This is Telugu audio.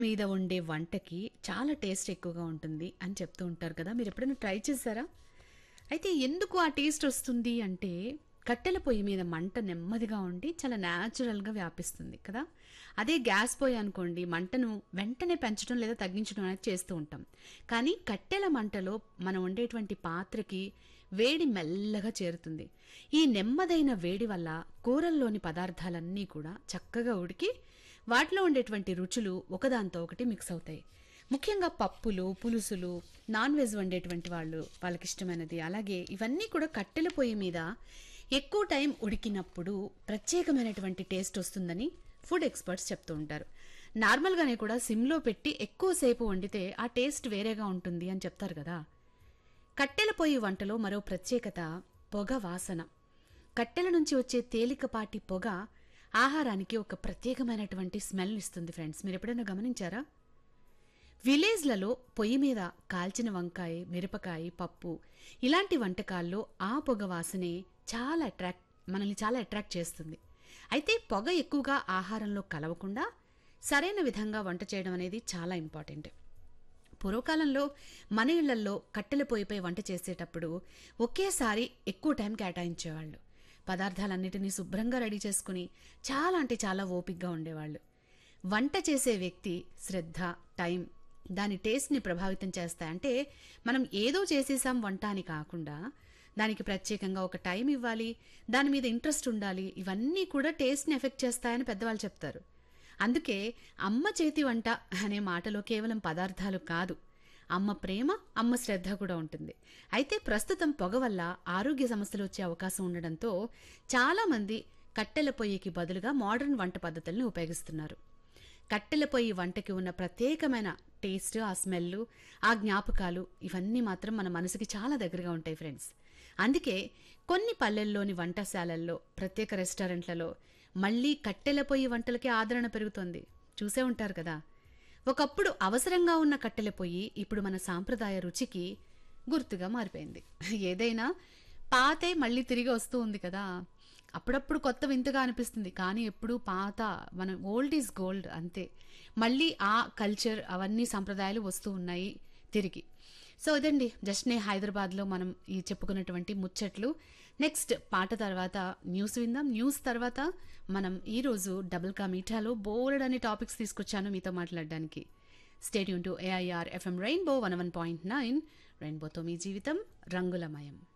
మీద వండే వంటకి చాలా టేస్ట్ ఎక్కువగా ఉంటుంది అని చెప్తూ ఉంటారు కదా మీరు ఎప్పుడైనా ట్రై చేశారా అయితే ఎందుకు ఆ టేస్ట్ వస్తుంది అంటే కట్టెల పొయ్యి మీద మంట నెమ్మదిగా ఉండి చాలా న్యాచురల్గా వ్యాపిస్తుంది కదా అదే గ్యాస్ పొయ్యి అనుకోండి మంటను వెంటనే పెంచడం లేదా తగ్గించడం అనేది చేస్తూ ఉంటాం కానీ కట్టెల మంటలో మనం వండేటువంటి పాత్రకి వేడి మెల్లగా చేరుతుంది ఈ నెమ్మదైన వేడి వల్ల కూరల్లోని పదార్థాలన్నీ కూడా చక్కగా ఉడికి వాటిలో ఉండేటువంటి రుచులు ఒకదాంతో ఒకటి మిక్స్ అవుతాయి ముఖ్యంగా పప్పులు పులుసులు నాన్ వెజ్ వండేటువంటి వాళ్ళు వాళ్ళకి ఇష్టమైనది అలాగే ఇవన్నీ కూడా కట్టెల పొయ్యి మీద ఎక్కువ టైం ఉడికినప్పుడు ప్రత్యేకమైనటువంటి టేస్ట్ వస్తుందని ఫుడ్ ఎక్స్పర్ట్స్ చెప్తూ ఉంటారు నార్మల్గానే కూడా సిమ్లో పెట్టి ఎక్కువసేపు వండితే ఆ టేస్ట్ వేరేగా ఉంటుంది అని చెప్తారు కదా కట్టెల పొయ్యి వంటలో మరో ప్రత్యేకత పొగ వాసన కట్టెల నుంచి వచ్చే తేలికపాటి పొగ ఆహారానికి ఒక ప్రత్యేకమైనటువంటి స్మెల్ ఇస్తుంది ఫ్రెండ్స్ మీరు ఎప్పుడైనా గమనించారా విలేజ్లలో పొయ్యి మీద కాల్చిన వంకాయ మిరపకాయ పప్పు ఇలాంటి వంటకాల్లో ఆ పొగ వాసనే చాలా అట్రాక్ట్ మనల్ని చాలా అట్రాక్ట్ చేస్తుంది అయితే పొగ ఎక్కువగా ఆహారంలో కలవకుండా సరైన విధంగా వంట చేయడం అనేది చాలా ఇంపార్టెంట్ పూర్వకాలంలో మన ఇళ్లల్లో కట్టెల పొయ్యిపై వంట చేసేటప్పుడు ఒకేసారి ఎక్కువ టైం కేటాయించేవాళ్ళు పదార్థాలన్నిటినీ శుభ్రంగా రెడీ చేసుకుని చాలా అంటే చాలా ఓపిగ్గా ఉండేవాళ్ళు వంట చేసే వ్యక్తి శ్రద్ధ టైం దాని టేస్ట్ని ప్రభావితం చేస్తాయంటే మనం ఏదో చేసేసాం వంట అని కాకుండా దానికి ప్రత్యేకంగా ఒక టైం ఇవ్వాలి దాని మీద ఇంట్రెస్ట్ ఉండాలి ఇవన్నీ కూడా టేస్ట్ని ఎఫెక్ట్ చేస్తాయని పెద్దవాళ్ళు చెప్తారు అందుకే అమ్మ చేతి వంట అనే మాటలో కేవలం పదార్థాలు కాదు అమ్మ ప్రేమ అమ్మ శ్రద్ధ కూడా ఉంటుంది అయితే ప్రస్తుతం పొగ వల్ల ఆరోగ్య సమస్యలు వచ్చే అవకాశం ఉండడంతో చాలామంది కట్టెల పొయ్యికి బదులుగా మోడర్న్ వంట పద్ధతుల్ని ఉపయోగిస్తున్నారు కట్టెల పొయ్యి వంటకి ఉన్న ప్రత్యేకమైన టేస్ట్ ఆ స్మెల్ ఆ జ్ఞాపకాలు ఇవన్నీ మాత్రం మన మనసుకి చాలా దగ్గరగా ఉంటాయి ఫ్రెండ్స్ అందుకే కొన్ని పల్లెల్లోని వంటశాలల్లో ప్రత్యేక రెస్టారెంట్లలో మళ్ళీ కట్టెల పొయ్యి వంటలకి ఆదరణ పెరుగుతోంది చూసే ఉంటారు కదా ఒకప్పుడు అవసరంగా ఉన్న కట్టెల పొయ్యి ఇప్పుడు మన సాంప్రదాయ రుచికి గుర్తుగా మారిపోయింది ఏదైనా పాతే మళ్ళీ తిరిగి వస్తూ ఉంది కదా అప్పుడప్పుడు కొత్త వింతగా అనిపిస్తుంది కానీ ఎప్పుడు పాత మనం ఓల్డ్ ఈజ్ గోల్డ్ అంతే మళ్ళీ ఆ కల్చర్ అవన్నీ సంప్రదాయాలు వస్తూ ఉన్నాయి తిరిగి సో ఇదండి జస్ట్ నే హైదరాబాద్లో మనం ఈ చెప్పుకున్నటువంటి ముచ్చట్లు నెక్స్ట్ పాట తర్వాత న్యూస్ విందాం న్యూస్ తర్వాత మనం ఈరోజు డబుల్ కా మీఠాలో బోల్డ్ అనే టాపిక్స్ తీసుకొచ్చాను మీతో మాట్లాడడానికి stadium to AIR FM rainbow one one point nine రెయిన్బోతో మీ జీవితం రంగులమయం